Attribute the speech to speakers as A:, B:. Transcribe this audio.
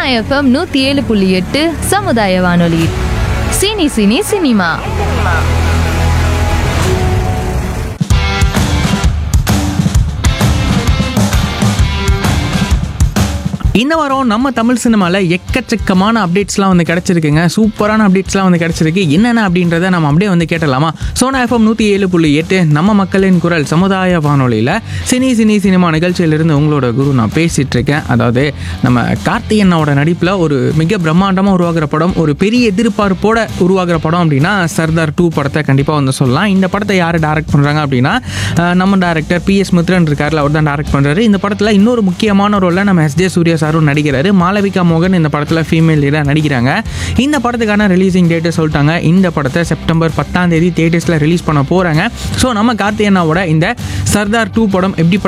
A: FM நூற்றி ஏழு புள்ளி எட்டு சமுதாய வானொலி சினி சினி சினிமா
B: இந்த வாரம் நம்ம தமிழ் சினிமாவில் எக்கச்சக்கமான அப்டேட்ஸ்லாம் வந்து கிடச்சிருக்குங்க சூப்பரான அப்டேட்ஸ்லாம் வந்து கிடச்சிருக்கு என்னென்ன அப்படின்றத நம்ம அப்படியே வந்து கேட்டலாமா சோனா எஃப்எம் நூற்றி ஏழு புள்ளி எட்டு நம்ம மக்களின் குரல் சமுதாய வானொலியில் சினி சினி சினிமா நிகழ்ச்சியிலிருந்து உங்களோட குரு நான் பேசிகிட்டு இருக்கேன் அதாவது நம்ம கார்த்திகண்ணாவோட நடிப்பில் ஒரு மிக பிரம்மாண்டமாக உருவாகிற படம் ஒரு பெரிய எதிர்பார்ப்போட உருவாகிற படம் அப்படின்னா சர்தார் டூ படத்தை கண்டிப்பாக வந்து சொல்லலாம் இந்த படத்தை யார் டைரக்ட் பண்ணுறாங்க அப்படின்னா அஹ், நம்ம டேரக்டர் பி எஸ் மித்ரன் இருக்கார்ல அவர் தான் டைரக்ட் பண்ணுறாரு இந்த படத்தில் இன்னொரு முக்கியமான ரோலில் நம்ம எஸ் ஜே சூர்யா சாரும் நடிக்கிறாரு மாளவிகா மோகன் இந்த படத்தில் ஃபீமேல் லீடாக நடிக்கிறாங்க இந்த படத்துக்கான ரிலீசிங் டேட்டு சொல்லிட்டாங்க இந்த படத்தை செப்டம்பர் பத்தாம் தேதி தேட்டர்ஸில் ரிலீஸ் பண்ண போகிறாங்க ஸோ நம்ம கார்த்திகண்ணாவோட இந்த சர்தார் டூ படம் எப்படி